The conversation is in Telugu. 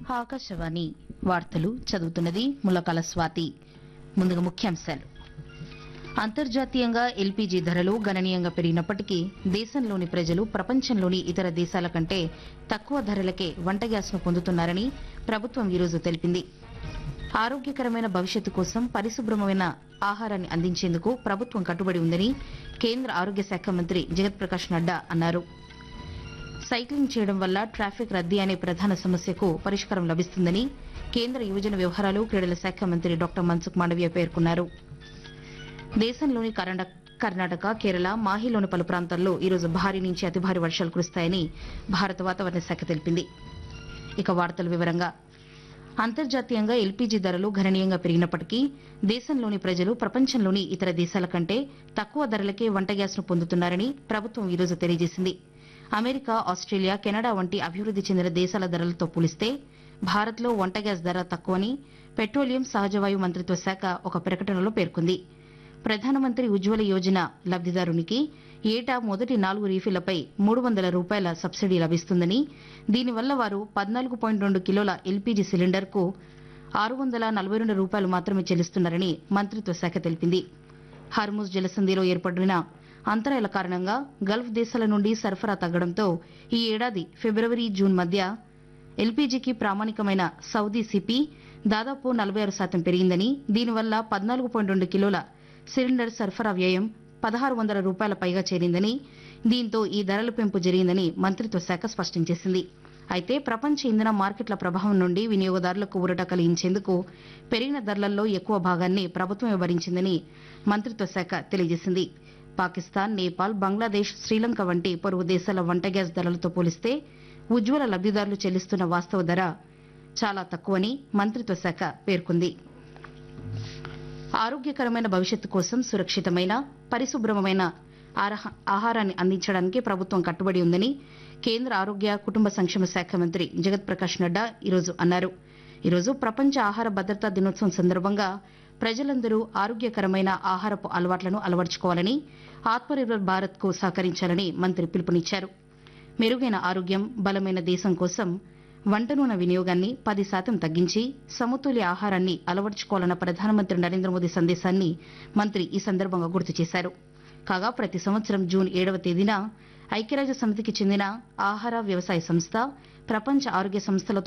ఆకాశవాణి వార్తలు చదువుతున్నది ములకాల స్వాతి ముందుగా ముఖ్యాంశాలు అంతర్జాతీయంగా ఎల్పీజీ ధరలు గణనీయంగా పెరిగినప్పటికీ దేశంలోని ప్రజలు ప్రపంచంలోని ఇతర దేశాల కంటే తక్కువ ధరలకే వంట గ్యాస్ను పొందుతున్నారని ప్రభుత్వం ఈరోజు తెలిపింది ఆరోగ్యకరమైన భవిష్యత్తు కోసం పరిశుభ్రమైన ఆహారాన్ని అందించేందుకు ప్రభుత్వం కట్టుబడి ఉందని కేంద్ర ఆరోగ్య శాఖ మంత్రి జగత్ ప్రకాష్ నడ్డా అన్నారు సైక్లింగ్ చేయడం వల్ల ట్రాఫిక్ రద్దీ అనే ప్రధాన సమస్యకు పరిష్కారం లభిస్తుందని కేంద్ర యువజన వ్యవహారాలు క్రీడల శాఖ మంత్రి డాక్టర్ మన్సుఖ్ మాండవీయ పేర్కొన్నారు దేశంలోని కర్ణా- కర్ణాటక కేరళ మాహిలోని పలు ప్రాంతాల్లో ఈరోజు భారీ నుంచి అతి భారీ వర్షాలు కురుస్తాయని భారత వాతావరణ శాఖ తెలిపింది ఇక వార్తల వివరంగా అంతర్జాతీయంగా ఎల్పీజీ ధరలు గణనీయంగా పెరిగినప్పటికీ దేశంలోని ప్రజలు ప్రపంచంలోని ఇతర దేశాల కంటే తక్కువ ధరలకే వంట గ్యాస్ను పొందుతున్నారని ప్రభుత్వం ఈరోజు తెలియజేసింది అమెరికా ఆస్ట్రేలియా కెనడా వంటి అభివృద్ది చెందిన దేశాల ధరలతో పోలిస్తే భారత్లో వంట గ్యాస్ ధర తక్కువని పెట్రోలియం సహజవాయు మంత్రిత్వ శాఖ ఒక ప్రకటనలో పేర్కొంది ప్రధానమంత్రి ఉజ్వల యోజన లబ్దిదారునికి ఏటా మొదటి నాలుగు రీఫిళ్లపై మూడు వందల రూపాయల సబ్సిడీ లభిస్తుందని దీనివల్ల వారు పద్నాలుగు పాయింట్ రెండు కిలోల ఎల్పీజీ సిలిండర్కు ఆరు వందల నలభై రెండు రూపాయలు మాత్రమే చెల్లిస్తున్నారని మంత్రిత్వ శాఖ తెలిపింది హర్ముజ్ జలసంధిలో ఏర్పడిన అంతరాయాల కారణంగా గల్ఫ్ దేశాల నుండి సరఫరా తగ్గడంతో ఈ ఏడాది ఫిబ్రవరి జూన్ మధ్య ఎల్పీజీకి ప్రామాణికమైన సౌదీ సిపి దాదాపు నలభై ఆరు శాతం పెరిగిందని దీనివల్ల పద్నాలుగు పాయింట్ రెండు కిలోల సిలిండర్ సరఫరా వ్యయం పదహారు వందల రూపాయల పైగా చేరిందని దీంతో ఈ ధరల పెంపు జరిగిందని మంత్రిత్వ శాఖ స్పష్టం చేసింది అయితే ప్రపంచ ఇంధన మార్కెట్ల ప్రభావం నుండి వినియోగదారులకు ఊరట కలిగించేందుకు పెరిగిన ధరలలో ఎక్కువ భాగాన్ని ప్రభుత్వమే భరించిందని మంత్రిత్వ శాఖ తెలియజేసింది పాకిస్తాన్ నేపాల్ బంగ్లాదేశ్ శ్రీలంక వంటి పొరుగు దేశాల వంట గ్యాస్ ధరలతో పోలిస్తే ఉజ్వల లబ్దిదారులు చెల్లిస్తున్న వాస్తవ ధర చాలా తక్కువని మంత్రిత్వ శాఖ పేర్కొంది ఆరోగ్యకరమైన భవిష్యత్తు కోసం సురక్షితమైన పరిశుభ్రమైన ఆరహ- ఆహారాన్ని అందించడానికి ప్రభుత్వం కట్టుబడి ఉందని కేంద్ర ఆరోగ్య కుటుంబ సంక్షేమ శాఖ మంత్రి జగత్ ప్రకాష్ నడ్డా ఈరోజు అన్నారు ఈరోజు ప్రపంచ ఆహార భద్రతా దినోత్సవం సందర్భంగా ప్రజలందరూ ఆరోగ్యకరమైన ఆహారపు అలవాట్లను అలవర్చుకోవాలని ఆత్మనిర్భర్ భారత్ కు సహకరించాలని మంత్రి పిలుపునిచ్చారు మెరుగైన ఆరోగ్యం బలమైన దేశం కోసం వంట నూనె వినియోగాన్ని పది శాతం తగ్గించి సమతుల్య ఆహారాన్ని అలవర్చుకోవాలన్న ప్రధానమంత్రి నరేంద్ర మోదీ సందేశాన్ని మంత్రి ఈ సందర్భంగా గుర్తు చేశారు కాగా ప్రతి సంవత్సరం జూన్ ఏడవ తేదీన ఐక్యరాజ్య సమితికి చెందిన ఆహార వ్యవసాయ సంస్థ ప్రపంచ ఆరోగ్య సంస్థలతో